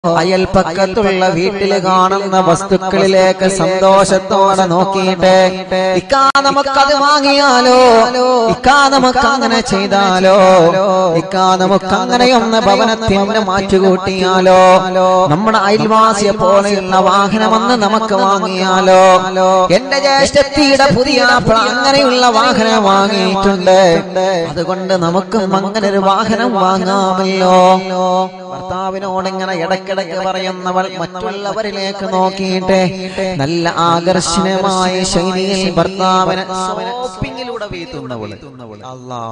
അയൽപ്പക്കത്തുള്ള വീട്ടിൽ കാണുന്ന വസ്തുക്കളിലേക്ക് സന്തോഷത്തോടെ നോക്കിയിട്ട് ഇക്കാ നമുക്കത് വാങ്ങിയാലോ ഇക്കാ നമുക്ക് അങ്ങനെ ചെയ്താലോ ഇക്കാ നമുക്ക് അങ്ങനെയൊന്ന് ഭവനത്തിന് മാറ്റുകൂട്ടിയാലോ നമ്മുടെ അയൽവാസിയെ പോലെയുള്ള വാഹനമൊന്ന് നമുക്ക് വാങ്ങിയാലോ എന്റെ ജ്യേഷ്ഠത്തിയുടെ പുതിയ ആപ്പിൾ അങ്ങനെയുള്ള വാഹനം വാങ്ങിയിട്ടുണ്ട് അതുകൊണ്ട് നമുക്കും അങ്ങനെ ഒരു വാഹനം വാങ്ങാമല്ലോ ഭർത്താവിനോട് ഇങ്ങനെ ഇടയ്ക്കിടയ്ക്ക് പറയുന്നവൾ മറ്റുള്ളവരിലേക്ക് നോക്കിയിട്ട് നല്ല ആകർഷണമായ ശൈലിയിൽ ഭർത്താവിനെ ഷോപ്പിങ്ങിലൂടെ വീത്തുന്നവള് അല്ലാ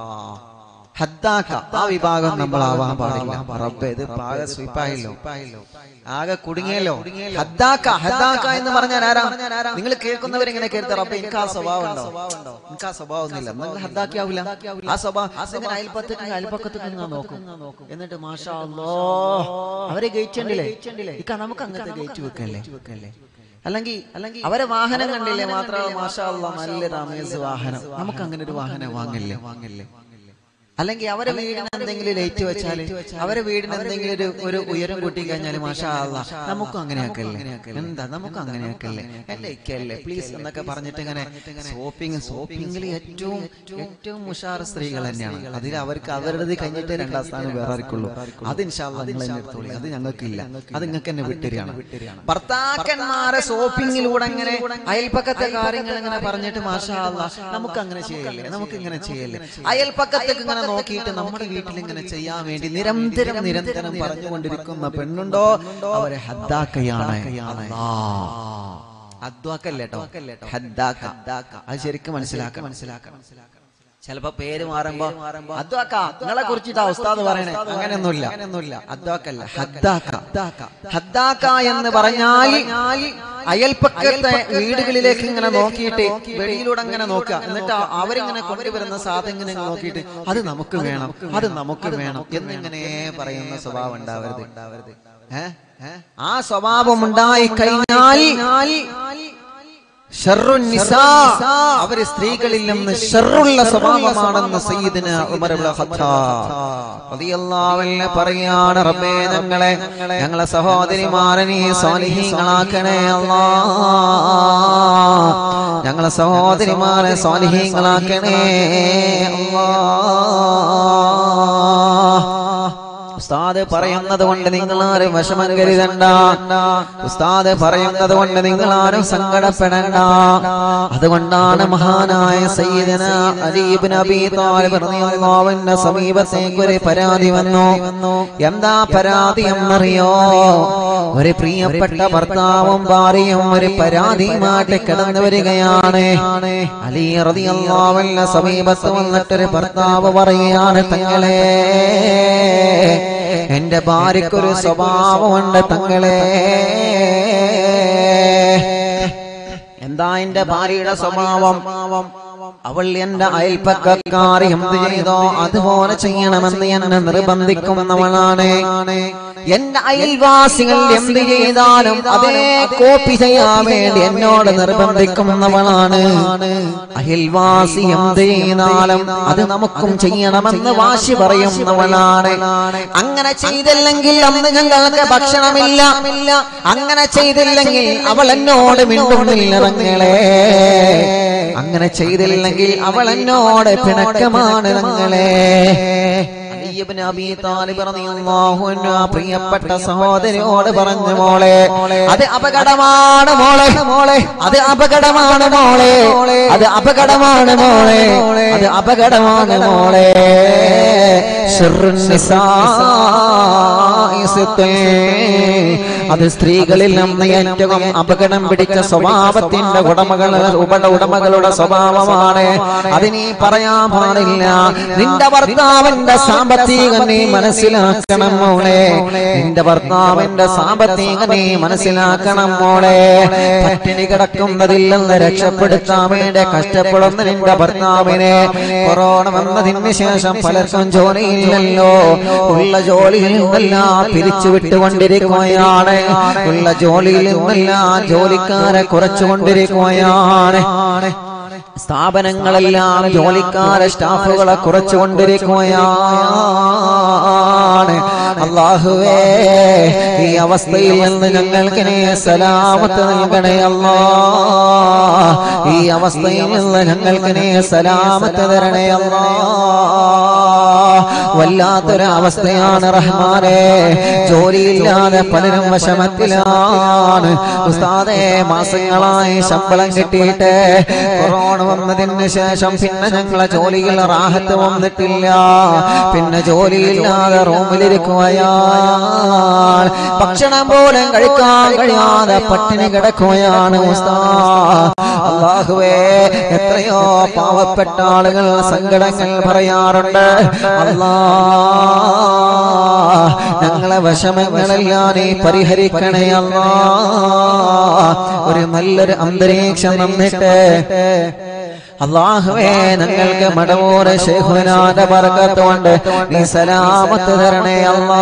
ഹദ്ദാക്ക ആ വിഭാഗം നമ്മൾ ആവാൻ പാടില്ല റബ്ബേ ഇത് പാക സ്വീപ്പായല്ലോ ആകെ കുടുങ്ങിയല്ലോ ഹദ്ദാക്ക ഹദ്ദാക്ക എന്ന് പറഞ്ഞാൽ ആരാ നിങ്ങൾ കേൾക്കുന്നവരിങ്ങനെ കേൾത്ത റബ്ബെ എനിക്ക് ആ സ്വഭാവം ഉണ്ടോ എനിക്ക് ആ സ്വഭാവം ഒന്നുമില്ല നിങ്ങൾ ഹദ്ദാക്കിയാവില്ല ആ സ്വഭാവം അങ്ങനെ അയൽപ്പത്തേക്ക് അയൽപ്പക്കത്തേക്ക് ഞാൻ നോക്കും എന്നിട്ട് മാഷാ അല്ലോ അവരെ ഗേറ്റ് ഉണ്ടല്ലേ ഇക്ക നമുക്ക് അങ്ങനത്തെ ഗേറ്റ് വെക്കല്ലേ വെക്കല്ലേ അല്ലെങ്കിൽ അല്ലെങ്കിൽ അവരെ വാഹനം കണ്ടില്ലേ മാത്രമല്ല മാഷാ അല്ലോ നല്ല രാമേസ് വാഹനം നമുക്ക് അങ്ങനെ ഒരു വാഹനം വാങ്ങില്ലേ വാങ്ങില്ലേ അല്ലെങ്കിൽ അവരെ വീടിന് എന്തെങ്കിലും ലൈറ്റ് വെച്ചാൽ അവരെ വീടിന് എന്തെങ്കിലും ഒരു ഒരു ഉയരം കൂട്ടി കഴിഞ്ഞാൽ മാഷാ അല്ലാ നമുക്കും അങ്ങനെയാക്കല്ലേ എന്താ നമുക്ക് അങ്ങനെയാക്കല്ലേ അല്ലേ ഇക്കല്ലേ പ്ലീസ് എന്നൊക്കെ പറഞ്ഞിട്ട് ഇങ്ങനെ ഷോപ്പിംഗ് ഷോപ്പിംഗിൽ ഏറ്റവും ഏറ്റവും ഉഷാർ സ്ത്രീകൾ തന്നെയാണ് അതിൽ അവർക്ക് അവരുടേത് കഴിഞ്ഞിട്ട് രണ്ടാം സ്ഥാനം വേറെ ആർക്കുള്ളൂ അത് ഇൻഷാല്ല നിങ്ങൾ തന്നെ എടുത്തോളി അത് ഞങ്ങൾക്കില്ല അത് നിങ്ങൾക്ക് തന്നെ വിട്ടുതരികയാണ് ഭർത്താക്കന്മാരെ ഷോപ്പിംഗിലൂടെ അങ്ങനെ അയൽപ്പക്കത്തെ കാര്യങ്ങൾ ഇങ്ങനെ പറഞ്ഞിട്ട് മാഷാ അല്ലാ നമുക്ക് അങ്ങനെ ചെയ്യല്ലേ നമുക്ക് ഇങ്ങനെ ചെയ്യല്ലേ അയൽപ്പക്കത്തേക്ക് ഇങ്ങനെ നോക്കിയിട്ട് നമ്മുടെ വീട്ടിൽ ഇങ്ങനെ ചെയ്യാൻ വേണ്ടി നിരന്തരം നിരന്തരം പറഞ്ഞുകൊണ്ടിരിക്കുന്ന പെണ്ണുണ്ടോ അവരെ ഹദ്ദാക്കയാണ് അദ്വാക്കല്ലേട്ടോ ഹദ്ദാക്ക അത് ശരിക്കും മനസ്സിലാക്കാം മനസ്സിലാക്കാം മനസ്സിലാക്കാം ചിലപ്പോ പേര് മാറുമ്പോ അദ്വാക്ക നിങ്ങളെ കുറിച്ചിട്ടാ ഉസ്താദ് പറയണേ അങ്ങനെയൊന്നുമില്ല അങ്ങനെയൊന്നുമില്ല അദ്വാക്കല്ല ഹദ്ദാക്ക ഹദ്ദാക്ക എന്ന് പറഞ്ഞാൽ അയൽപ്പക്കത്തെ വീടുകളിലേക്ക് ഇങ്ങനെ നോക്കിയിട്ട് വെളിയിലൂടെ അങ്ങനെ നോക്കുക എന്നിട്ട് അവരിങ്ങനെ കൊണ്ടുവരുന്ന സാധനങ്ങൾ നോക്കിയിട്ട് അത് നമുക്ക് വേണം അത് നമുക്ക് വേണം എന്നിങ്ങനെ പറയുന്ന സ്വഭാവം ഉണ്ടാവരുത് ഉണ്ടാവരുത് ഏഹ് ആ സ്വഭാവം ഉണ്ടായി കഴിഞ്ഞാൽ ഷർറുൻ നിസാ അവര് സ്ത്രീകളിൽ നിന്ന് ഷർറുള്ള സ്വഭാവമാണെന്ന് സയ്യിദിന ഉമർ ഇബ്നു ഖത്താബ് റളിയല്ലാഹു അൻഹു പറയാണ് റബ്ബേ ഞങ്ങളെ ഞങ്ങളെ സഹോദരിമാരെ നീ സ്വാലിഹീങ്ങളാക്കണേ അല്ലാ ഞങ്ങളെ സഹോദരിമാരെ സ്വാലിഹീങ്ങളാക്കണേ അല്ലാ ഉസ്താദ് പറയുന്നത് കൊണ്ട് നിങ്ങൾ ആരും വിഷമം കരുതണ്ട ഉസ്താദ് പറയുന്നത് കൊണ്ട് നിങ്ങൾ ആരും സങ്കടപ്പെടണ്ട അതുകൊണ്ടാണ് മഹാനായ സയ്യിദന അലീബ് നബി താലിബ് റളിയല്ലാഹുവിന്റെ സമീപത്തേക്ക് ഒരു പരാതി വന്നു എന്താ പരാതി എന്നറിയോ ഒരു പ്രിയപ്പെട്ട ഭർത്താവും ഭാര്യയും ഒരു പരാതിയുമായിട്ട് കിടന്നു വരികയാണ് അലി റളിയല്ലാഹുവിന്റെ സമീപത്ത് വന്നിട്ടൊരു ഭർത്താവ് പറയുകയാണ് തങ്ങളെ എന്റെ ഭാര്യക്കൊരു സ്വഭാവമുണ്ട് തങ്ങളെ എന്താ എന്റെ ഭാര്യയുടെ സ്വഭാവം അവൾ എന്റെ അയൽപ്പക്കാർ എന്ത് ചെയ്തോ അതുപോലെ ചെയ്യണമെന്ന് എന്നെ നിർബന്ധിക്കുന്നവളാണ് എന്റെ അയൽവാസികൾ എന്ത് ചെയ്താലും അതേ കോപ്പി ചെയ്യാൻ വേണ്ടി എന്നോട് നിർബന്ധിക്കുന്നവളാണ് അയൽവാസി എന്ത് ചെയ്താലും അത് നമുക്കും ചെയ്യണമെന്ന് വാശി പറയുന്നവളാണ് അങ്ങനെ ചെയ്തില്ലെങ്കിൽ അന്ന് ഞങ്ങൾക്ക് ഭക്ഷണമില്ല അങ്ങനെ ചെയ്തില്ലെങ്കിൽ അവൾ എന്നോട് മിണ്ടുന്നില്ല തങ്ങളെ അങ്ങനെ ചെയ്തില്ലെങ്കിൽ അവൾ എന്നോട് പിണക്കമാണ് തങ്ങളെ അലിയബ്നു അബീ താലിബ് റളിയല്ലാഹു അൻഹു ആ പ്രിയപ്പെട്ട സഹോദരിയോട് പറഞ്ഞു മോളെ അത് അപകടമാണ് മോളെ മോളെ അത് അപകടമാണ് മോളെ അത് അപകടമാണ് മോളെ അത് അപകടമാണ് മോളെ ശിർറുൻ നിസാഇ സിത്തേ. അത് സ്ത്രീകളിൽ നിന്ന് ഏറ്റവും അപകടം പിടിച്ച സ്വഭാവത്തിന്റെ ഉടമകൾ ഉപട ഉടമകളുടെ സ്വഭാവമാണ് അതിനീ പറയാൻ പാടില്ല നിന്റെ ഭർത്താവിന്റെ സാമ്പത്തിക നീ മനസ്സിലാക്കണം മോളെ നിന്റെ ഭർത്താവിന്റെ സാമ്പത്തിക നീ മനസ്സിലാക്കണം മോളെ പട്ടിണി കിടക്കുന്നതില്ലെന്ന് രക്ഷപ്പെടുത്താൻ വേണ്ടി കഷ്ടപ്പെടുന്ന നിന്റെ ഭർത്താവിനെ കൊറോണ വന്നതിന് ശേഷം പലർക്കും ജോലിയില്ലല്ലോ ഉള്ള ജോലിയിൽ നിന്നെല്ലാം പിരിച്ചു വിട്ടുകൊണ്ടിരിക്കുകയാണ് ഉള്ള ജോലിയിൽ നിന്നെല്ലാം ജോലിക്കാരെ കുറച്ചുകൊണ്ടിരിക്കുകയാണ് സ്ഥാപനങ്ങളെല്ലാം ജോലിക്കാരെ സ്റ്റാഫുകളെ കുറച്ചുകൊണ്ടിരിക്കുകയാണ് അള്ളാഹുവേ ഈ അവസ്ഥയിൽ നിന്ന് ഞങ്ങൾക്ക് നീ സലാമത്ത് നൽകണേ അല്ലാ ഈ അവസ്ഥയിൽ നിന്ന് ഞങ്ങൾക്ക് നീ സലാമത്ത് തരണേ അല്ലാ വല്ലാത്തൊരു അവസ്ഥയാണ് റഹ്മാനെ ജോലിയില്ലാതെ പലരും വിഷമത്തിലാണ് ഉസ്താദേ മാസങ്ങളായി ശമ്പളം കിട്ടിയിട്ട് കൊറോണ വന്നതിന് ശേഷം പിന്നെ ഞങ്ങളെ ജോലിയിൽ റാഹത്ത് വന്നിട്ടില്ല പിന്നെ ജോലിയില്ലാതെ റൂമിലിരിക്കുകയാൾ ഭക്ഷണം പോലും കഴിക്കാൻ കഴിയാതെ പട്ടിണി കിടക്കുകയാണ് ഉസ്താദ് അള്ളാഹുവേ എത്രയോ പാവപ്പെട്ട ആളുകൾ സങ്കടങ്ങൾ പറയാറുണ്ട് അല്ലാ ഞങ്ങളെ വിഷമങ്ങളെല്ലാം നീ പരിഹരിക്കണേ അല്ലാ ഒരു നല്ലൊരു അന്തരീക്ഷം നന്നിട്ട് അള്ളാഹുവേ ഞങ്ങൾക്ക് മടവൂര് ശേഖുനാന്റെ ബർക്കത്തുകൊണ്ട് നീ സലാമത്ത് തരണേ അല്ലാ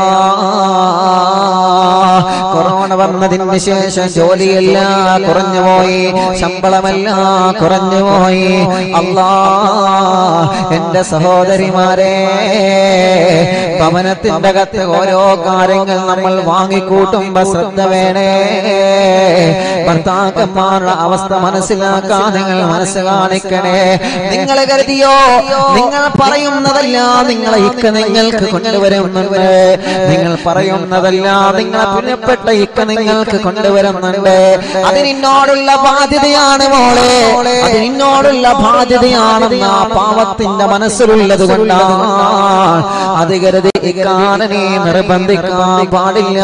കൊറോണ വന്നതിന് ശേഷം ജോലിയെല്ലാം കുറഞ്ഞുപോയി ശമ്പളമെല്ലാം കുറഞ്ഞുപോയി അല്ലാ എന്റെ സഹോദരിമാരെ ഭവനത്തിന്റെ അകത്ത് ഓരോ കാര്യങ്ങൾ നമ്മൾ വാങ്ങിക്കൂട്ടുമ്പോ ശ്രദ്ധ വേണേ ഭർത്താക്കന്മാരുടെ അവസ്ഥ മനസ്സിലാക്കാൻ നിങ്ങൾ മനസ്സ് കാണിക്കണേ നിങ്ങൾ കരുതിയോ നിങ്ങൾ പറയുന്നതല്ല നിങ്ങളെ ഇക്ക നിങ്ങൾക്ക് കൊണ്ടുവരുന്നുണ്ട് നിങ്ങൾ പറയുന്നതല്ല നിങ്ങളെ പ്രിയപ്പെട്ട ഇക്ക നിങ്ങൾക്ക് കൊണ്ടുവരുന്നുണ്ട് അത് നിന്നോടുള്ള ബാധ്യതയാണ് മോളെ അത് നിന്നോടുള്ള ബാധ്യതയാണെന്ന് ആ പാവത്തിന്റെ മനസ്സിലുള്ളത് കൊണ്ടാണ് അത് കരുതി ഇക്കാരനെ നിർബന്ധിക്കാൻ പാടില്ല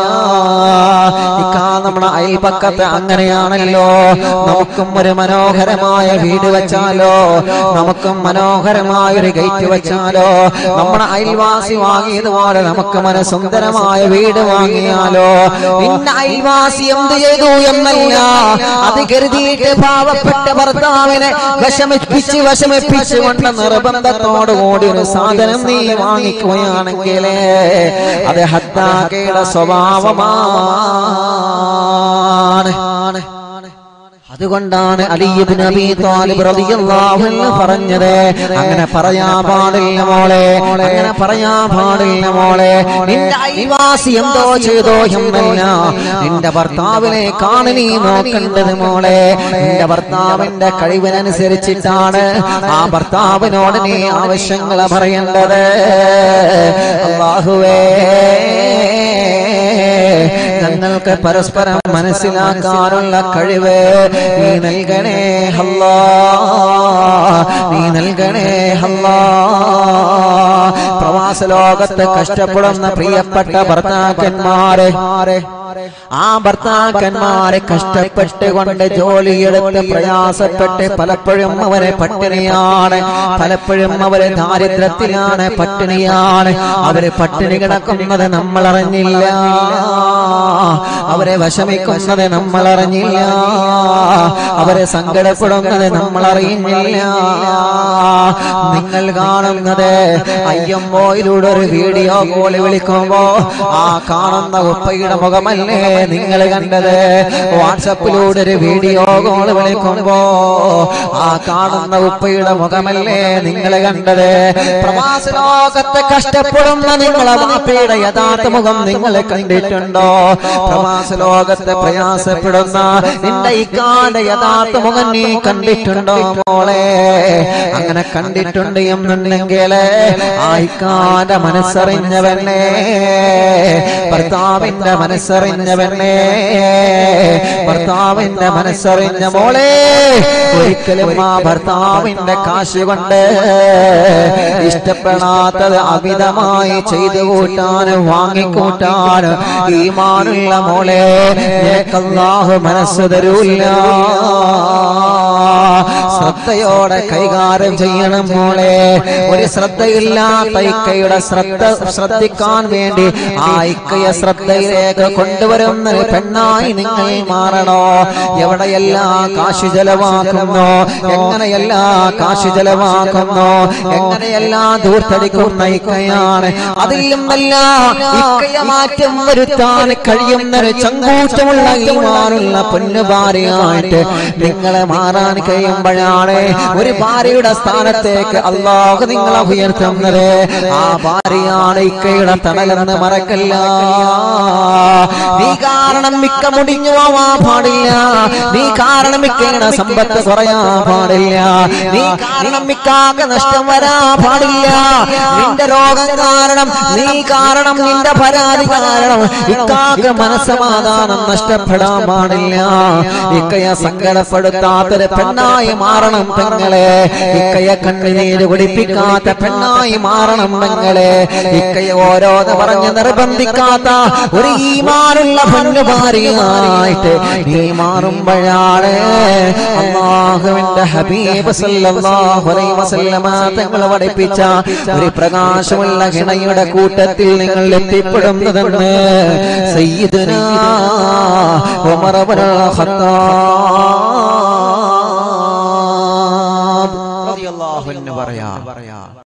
ഇക്കാ നമ്മുടെ അയൽപക്കത്ത് അങ്ങനെയാണല്ലോ നമുക്കും ഒരു മനോഹരമായ വീട് വെച്ചാലോ നമുക്കും മനോഹരമായ ഒരു ഗേറ്റ് വെച്ചാലോ നമ്മുടെ അയൽവാസി വാങ്ങിയതുപോലെ നമുക്ക് മനസുന്ദരമായ വീട് വാങ്ങിയാലോ നിന്റെ അയൽവാസി എന്ത് ചെയ്തു എന്നല്ല അത് കരുതിയിട്ട് പാവപ്പെട്ട ഭർത്താവിനെ വിഷമിപ്പിച്ച് വിഷമിപ്പിച്ച് കൊണ്ട് നിർബന്ധത്തോടു കൂടി ഒരു സാധനം നീ വാങ്ങിക്കുകയാണെങ്കിൽ അത് ഹത്താക്കയുടെ സ്വഭാവമാണ് അതുകൊണ്ടാണ് അലിയുബിൻ അബി താലിബ് റളിയല്ലാഹു അൻഹു പറഞ്ഞത് അങ്ങനെ പറയാൻ പാടില്ല മോളെ അങ്ങനെ പറയാൻ പാടില്ല മോളെ നിന്റെ അയൽവാസി എന്തോ ചെയ്തോ എന്നല്ല നിന്റെ ഭർത്താവിനെ കാണി നീ നോക്കേണ്ടത് മോളെ നിന്റെ ഭർത്താവിന്റെ കഴിവിനനുസരിച്ചിട്ടാണ് ആ ഭർത്താവിനോട് നീ ആവശ്യങ്ങൾ പറയേണ്ടത് അള്ളാഹുവേ ഞങ്ങൾക്ക് പരസ്പരം മനസ്സിലാക്കാനുള്ള കഴിവ് നീ നൽകണേ ഹല്ലാ നീ നൽകണേ ഹല്ലാ പ്രവാസ ലോകത്ത് കഷ്ടപ്പെടുന്ന പ്രിയപ്പെട്ട ഭർത്താക്കന്മാരെ ആ ഭർത്താക്കന്മാരെ കഷ്ടപ്പെട്ടുകൊണ്ട് ജോലിയെടുത്ത് പ്രയാസപ്പെട്ട് പലപ്പോഴും അവരെ പട്ടിണിയാണ് പലപ്പോഴും അവരെ ദാരിദ്ര്യത്തിലാണ് പട്ടിണിയാണ് അവര് പട്ടിണി കിടക്കുന്നത് നമ്മൾ അറിഞ്ഞില്ല അവരെ വിഷമിക്കുന്നത് നമ്മൾ അറിഞ്ഞില്ല അവരെ സങ്കടപ്പെടുന്നത് നമ്മൾ അറിയുന്നില്ല നിങ്ങൾ കാണുന്നത് അയ്യമ്പോയിലൂടെ ഒരു വീഡിയോ കോൾ വിളിക്കുമ്പോ ആ കാണുന്ന ഉപ്പയുടെ മുഖമല്ലേ നിങ്ങൾ കണ്ടത് വാട്സപ്പിലൂടെ ഒരു വീഡിയോ കോൾ വിളിക്കുമ്പോ ആ കാണുന്ന ഉപ്പയുടെ മുഖമല്ലേ നിങ്ങൾ കണ്ടത് പ്രവാസ ലോകത്ത് കഷ്ടപ്പെടുന്ന നിങ്ങളെ വാപ്പയുടെ യഥാർത്ഥ മുഖം നിങ്ങൾ കണ്ടിട്ടുണ്ടോ പ്രവാസ ലോകത്ത് പ്രയാസപ്പെടുന്ന നിന്റെ ഇക്കാന്റെ യഥാർത്ഥ മുഖം നീ കണ്ടിട്ടുണ്ടോ മോളെ അങ്ങനെ കണ്ടിട്ടുണ്ട് എന്നുണ്ടെങ്കിൽ ആ ഇക്കാന്റെ മനസ്സറിഞ്ഞവനെ ഭർത്താവിന്റെ മനസ്സറിഞ്ഞവനെ ഭർത്താവിന്റെ മനസ്സറിഞ്ഞ മോളെ ഒരിക്കലും ആ ഭർത്താവിന്റെ കാശ് കൊണ്ട് ഇഷ്ടപ്പെടാത്തത് അമിതമായി ചെയ്തു കൂട്ടാനും വാങ്ങിക്കൂട്ടാനും ഈമാനുള്ള മോളെ നിനക്കല്ലാഹു മനസ്സ് തരൂല്ല ശ്രദ്ധയോടെ കൈകാര്യം ചെയ്യണം മോളെ ഒരു ശ്രദ്ധയില്ലാത്ത ഇക്കയുടെ ശ്രദ്ധ ശ്രദ്ധിക്കാൻ വേണ്ടി ആ ഇക്കയെ ശ്രദ്ധയിലേക്ക് കൊണ്ടുവരുന്ന ഒരു പെണ്ണായി നിങ്ങൾ മാറണോ എവിടെയെല്ലാം കാശ് ചെലവാക്കുന്നു എങ്ങനെയെല്ലാം കാശ് ചെലവാക്കുന്നു എങ്ങനെയെല്ലാം ദൂർത്തടിക്കുന്ന ഇക്കയാണ് അതിൽ നിന്നല്ല ഇക്കയെ മാറ്റം വരുത്താൻ കഴിയുന്ന ഒരു ചങ്കൂറ്റമുള്ള ഈമാനുള്ള പൊന്നുഭാര്യയായിട്ട് നിങ്ങളെ മാറാൻ കഴിയുമ്പോൾ ചെയ്യുമ്പോഴാണ് ഒരു ഭാര്യയുടെ സ്ഥാനത്തേക്ക് അള്ളാഹു നിങ്ങളെ ഉയർത്തുന്നത് ആ ഭാര്യയാണ് ഇക്കയുടെ തണലെന്ന് മറക്കല്ല നീ കാരണം മിക്ക മുടിഞ്ഞു പോവാൻ പാടില്ല നീ കാരണം മിക്കയുടെ സമ്പത്ത് കുറയാൻ പാടില്ല നീ കാരണം മിക്കാകെ നഷ്ടം വരാൻ പാടില്ല നിന്റെ രോഗം കാരണം നീ കാരണം നിന്റെ പരാതി കാരണം ഇക്കാക്ക് മനസ്സമാധാനം നഷ്ടപ്പെടാൻ പാടില്ല ഇക്കയെ സങ്കടപ്പെടുത്താത്തൊരു പെണ്ണായി മാറണം പെങ്ങളെ ഇക്കയെ കണ്ണുനീര് കുടിപ്പിക്കാത്ത പെണ്ണായി മാറണം പെങ്ങളെ ഇക്കയെ ഓരോന്ന് പറഞ്ഞ് നിർബന്ധിക്കാത്ത ഒരു ഈമാനുള്ള പൊന്നുഭാര്യയായിട്ട് നീ മാറുമ്പോഴാണ് അള്ളാഹുവിന്റെ ഹബീബ് സല്ലല്ലാഹു അലൈഹി വസല്ലമ തങ്ങൾ പഠിപ്പിച്ച ഒരു പ്രകാശമുള്ള ഹിണയുടെ കൂട്ടത്തിൽ നിങ്ങൾ എത്തിപ്പെടുന്നതെന്ന് സയ്യിദുനാ ഉമർ ഇബ്നുൽ ഖത്താബ് റളിയല്ലാഹു അൻഹു പറയാ